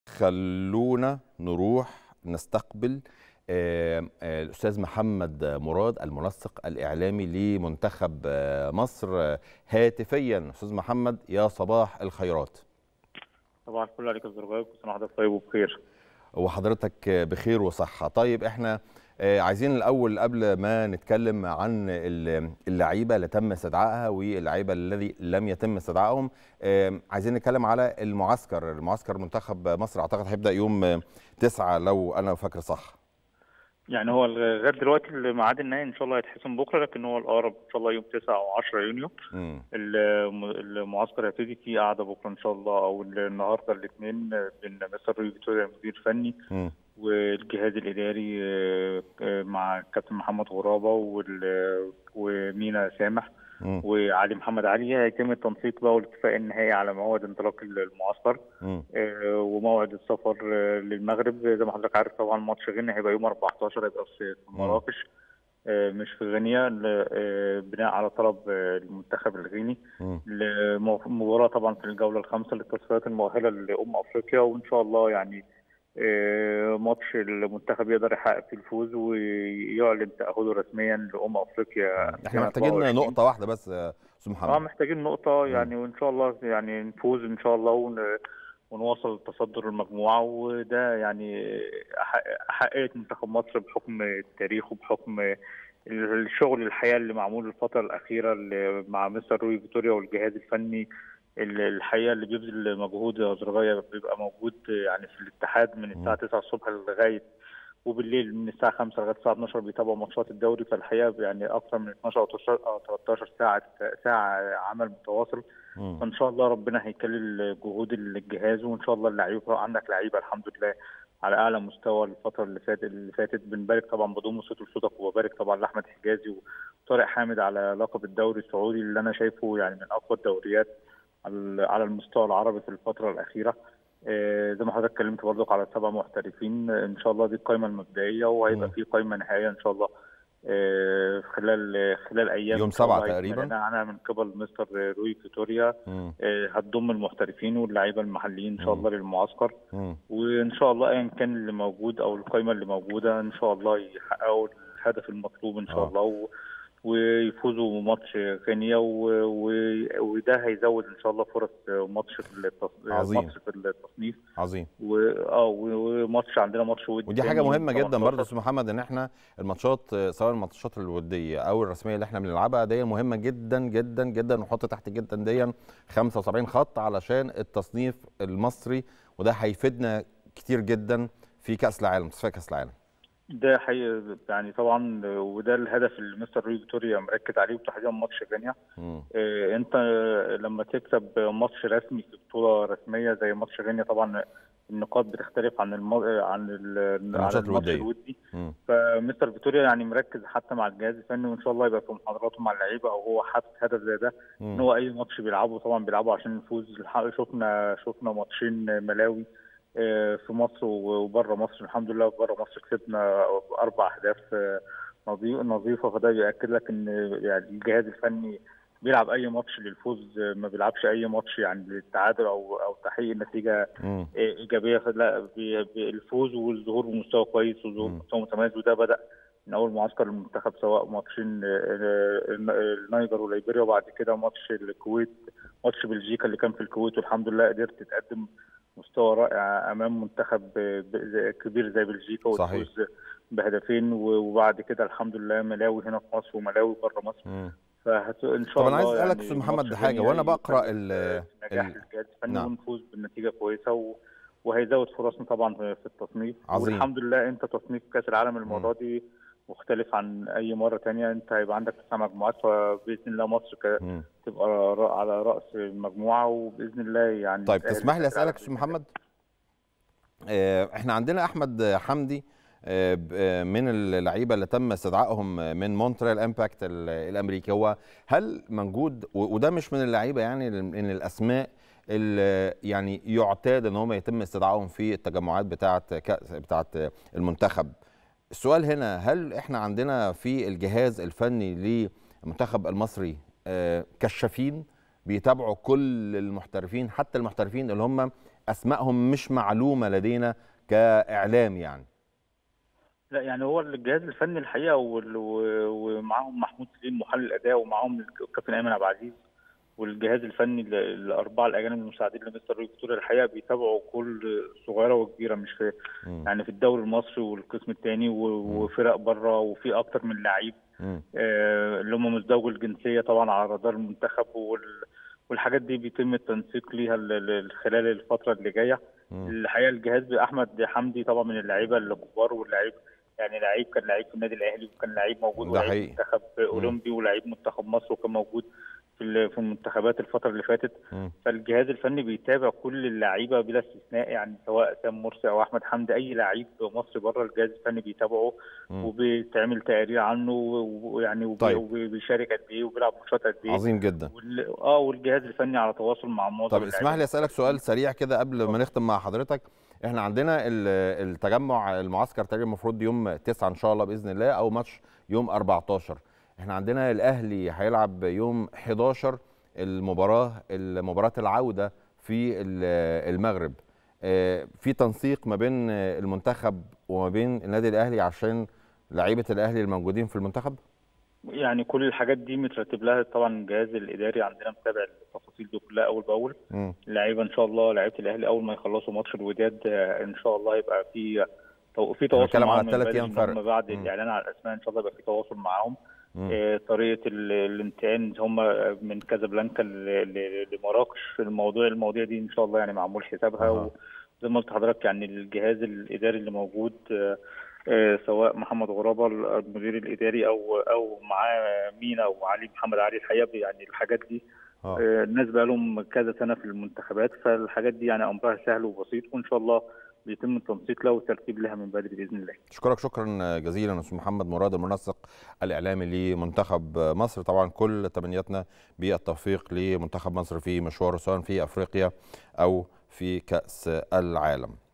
خلونا نروح نستقبل آه، آه، الأستاذ محمد مراد المنسق الإعلامي لمنتخب آه، مصر آه، هاتفيا أستاذ محمد يا صباح الخيرات طبعا الفل عليك يا زرغاوي كل سنه وحضرتك طيب وبخير وحضرتك بخير وصحة طيب احنا آه، عايزين الأول قبل ما نتكلم عن ال- اللعيبة اللي تم استدعائها واللعيبة الذي لم يتم استدعائهم آه، عايزين نتكلم على المعسكر المعسكر منتخب مصر أعتقد هيبدأ يوم آه، تسعة لو أنا فاكر صح يعني هو لغايه دلوقتي الميعاد النهائي ان شاء الله هيتحسم بكره لكن هو الاقرب ان شاء الله يوم 9 او 10 يونيو مم. الم- المعسكر هيبتدي فيه قاعده بكره ان شاء الله او النهارده الاثنين بين مستر روي فيتوريا المدير الفني مم. والجهاز الاداري آه، آه، مع الكابتن محمد غرابه وال- ومينا سامح مم. وعلي محمد علي هيتم التنسيق بقى والاتفاق النهائي على موعد انطلاق المعسكر مم. آه، وموعد السفر آه، للمغرب زي ما حضرتك عارف طبعا ماتش غينيا هيبقى يوم 14 هيبقى في في مراكش آه، مش في غينيا ل- آه، بناء على طلب آه، المنتخب الغيني مم. لمباراة طبعا في الجولة الخامسة للتصفيات المؤهلة لأمم أفريقيا وإن شاء الله يعني آه، ماتش المنتخب يقدر يحقق فيه الفوز ويعلن تأهله رسميا لأمم أفريقيا احنا سنة محتاجين 24. نقطة واحدة بس يا أستاذ اه محمد محتاجين نقطة يعني وإن شاء الله يعني نفوز إن شاء الله ون... ونواصل تصدر المجموعة وده يعني أحق- أحقية منتخب مصر بحكم التاريخ وبحكم الشغل الحقيقة اللي معمول الفترة الأخيرة اللي مع مستر روي فيتوريا والجهاز الفني اللي الحقيقة اللي بيبذل مجهود يا زرغاية بيبقى موجود يعني في الاتحاد من الساعة 9 الصبح لغاية وبالليل من الساعة 5 لغاية الساعة 12 بيتابعوا ماتشات الدوري فالحقيقة يعني أكثر من 12 أو 13 أو 13 ساعة ساعة عمل متواصل مم. فان شاء الله ربنا هيكلل جهود الجهاز وان شاء الله اللعيبه عندك لعيبه الحمد لله على اعلى مستوى الفتره اللي فاتت اللي فاتت بنبارك طبعا بضم صوت لصوتك وببارك طبعا لاحمد حجازي وطارق حامد على لقب الدوري السعودي اللي انا شايفه يعني من اقوى الدوريات على على المستوى العربي في الفتره الاخيره آه، زي ما حضرتك اتكلمت برضك على سبع محترفين آه، ان شاء الله دي القائمه المبدئيه وهيبقى مم. في قائمه نهائيه ان شاء الله آه، خلال خلال ايام يوم إن شاء سبعة الله هيتم تقريباً. إعلان عنها من قبل مستر روي فيتوريا مم. آه، هتضم المحترفين واللعيبه المحليين ان شاء مم. الله للمعسكر مم. وان شاء الله ايا كان اللي موجود او القائمه اللي موجوده ان شاء الله يحققوا الهدف المطلوب ان شاء آه. الله و... ويفوزوا بماتش غينيا و... و... وده هيزود ان شاء الله فرص ماتش في التص... عظيم. ماتش في التصنيف عظيم و... اه و- وماتش عندنا ماتش ودي ودي تاني حاجه يوم مهمه جدا 18. برضه يا استاذ محمد ان احنا الماتشات آه، سواء الماتشات الوديه او الرسميه اللي احنا بنلعبها دي مهمه جدا جدا جدا ونحط تحت جدا دي 75 خط علشان التصنيف المصري وده هيفيدنا كتير جدا في كاس العالم تصفيات كاس العالم ده حقيقي يعني طبعا وده الهدف اللي مستر روي فيتوريا مركز عليه وتحديدا ماتش غينيا مم. إيه، انت لما تكسب ماتش رسمي في بطوله رسميه زي ماتش غينيا طبعا النقاط بتختلف عن الم... عن ال... عن الماتشات الماتش الودية. الودي مم. فمستر فيتوريا يعني مركز حتى مع الجهاز الفني وان شاء الله يبقى في محاضراته مع اللعيبه او هو حاطط هدف زي ده ان مم. هو اي ماتش بيلعبه طبعا بيلعبه عشان نفوز الحق شفنا شفنا ماتشين ملاوي آه، في مصر وبره مصر الحمد لله بره مصر كسبنا اربع اهداف آه، نظي- نظيفه فده بياكد لك ان يعني الجهاز الفني بيلعب اي ماتش للفوز آه، ما بيلعبش اي ماتش يعني للتعادل او او تحقيق نتيجه مم. آه، ايجابيه لا بي- بي- الفوز والظهور بمستوى كويس والظهور مم. بمستوى متميز وده بدا من اول معسكر المنتخب سواء ماتشين آه، آه، النيجر وليبيريا وبعد كده ماتش الكويت ماتش بلجيكا اللي كان في الكويت والحمد لله قدرت تقدم مستوى رائع امام منتخب آه، ب- زي- كبير زي بلجيكا صحيح. وتفوز بهدفين و- وبعد كده الحمد لله ملاوي هنا في مصر وملاوي بره مصر مم. فهت... ان شاء طب الله انا عايز اسالك يعني استاذ محمد ماتش حاجه غينيا وانا بقرا يكمل ال نجاح ال- الجهاز الفني نعم. ونفوز بالنتيجه كويسه و... وهيزود فرصنا طبعا في في التصنيف عظيم. والحمد لله انت تصنيف كاس العالم المره دي مختلف عن اي مره تانية انت هيبقى عندك تسع مجموعات فباذن الله مصر ك... مم. تبقى ر- على راس المجموعه وباذن الله يعني طيب نتأهل تسمح لي لكأس العالم اسالك استاذ بإذن الله. محمد آه، احنا عندنا احمد حمدي آه، ب- آه، من اللعيبه اللي تم استدعائهم من مونتريال امباكت ال- الامريكي هو هل موجود و- وده مش من اللعيبه يعني من الاسماء اللي يعني يعتاد ان هم يتم استدعائهم في التجمعات بتاعه كأس بتاعه المنتخب السؤال هنا هل احنا عندنا في الجهاز الفني للمنتخب المصري آه، كشافين بيتابعوا كل المحترفين حتى المحترفين اللي هم اسمائهم مش معلومه لدينا كاعلام يعني لا يعني هو الجهاز الفني الحقيقه وال- و- ومعاهم محمود سليم محلل اداء ومعاهم الكابتن ايمن عبد العزيز والجهاز الفني ال- الاربعه الاجانب المساعدين لمستر روي فيتوريا الحقيقه بيتابعوا كل صغيره وكبيره مش في مم. يعني في الدوري المصري والقسم الثاني وفرق بره وفي اكتر من لعيب مم. آه، اللي هم مزدوج الجنسيه طبعا على رادار المنتخب وال- والحاجات دي بيتم التنسيق ليها ل- ل- خلال الفتره اللي جايه مم. الحقيقه الجهاز احمد حمدي طبعا من اللعيبه الكبار واللعيب يعني لعيب كان لعيب في النادي الاهلي وكان لعيب موجود ده ولعيب حقيقي. منتخب اولمبي ولعيب منتخب مصر وكان موجود في ال- في المنتخبات الفتره اللي فاتت مم. فالجهاز الفني بيتابع كل اللعيبه بلا استثناء يعني سواء سام مرسي او احمد حمدي اي لعيب مصري بره الجهاز الفني بيتابعه مم. وبيتعمل تقارير عنه ويعني وبي- طيب. وبيشارك قد ايه وبيلعب ماتشات قد ايه عظيم جدا وال... اه والجهاز الفني على تواصل مع معظم طب اسمح لي اللعيبة. اسالك سؤال سريع كده قبل ما نختم مع حضرتك احنا عندنا ال- التجمع المعسكر تقريبا المفروض يوم 9 ان شاء الله باذن الله او ماتش يوم 14 احنا عندنا الاهلي هيلعب يوم 11 المباراه مباراه العوده في ال- المغرب آه، في تنسيق ما بين المنتخب وما بين النادي الاهلي عشان لعيبه الاهلي الموجودين في المنتخب يعني كل الحاجات دي مترتب لها طبعا الجهاز الاداري عندنا متابع التفاصيل دي كلها اول باول مم. اللعيبه ان شاء الله لعيبه الاهلي اول ما يخلصوا ماتش الوداد آه، ان شاء الله يبقى في تو- في تواصل بنتكلم على معاهم من تلات بدري أيام إن فرق. هم بعد مم. الاعلان على الاسماء ان شاء الله يبقى في تواصل معاهم مم. آه، طريقه ال- الانتقال هم من كازابلانكا ل- ل- لمراكش الموضوع المواضيع دي ان شاء الله يعني معمول حسابها أها. وزي ما قلت لحضرتك يعني الجهاز الاداري اللي موجود آه، آه، سواء محمد غرابه المدير الاداري او او معاه مينا وعلي محمد علي الحقيقه يعني الحاجات دي آه. آه، الناس بقى لهم كذا سنه في المنتخبات فالحاجات دي يعني امرها سهل وبسيط وان شاء الله بيتم التنسيق لها والترتيب لها من بدري باذن الله. اشكرك شكرا جزيلا استاذ محمد مراد المنسق الاعلامي لمنتخب مصر طبعا كل تمنياتنا بالتوفيق لمنتخب مصر في مشواره سواء في افريقيا او في كاس العالم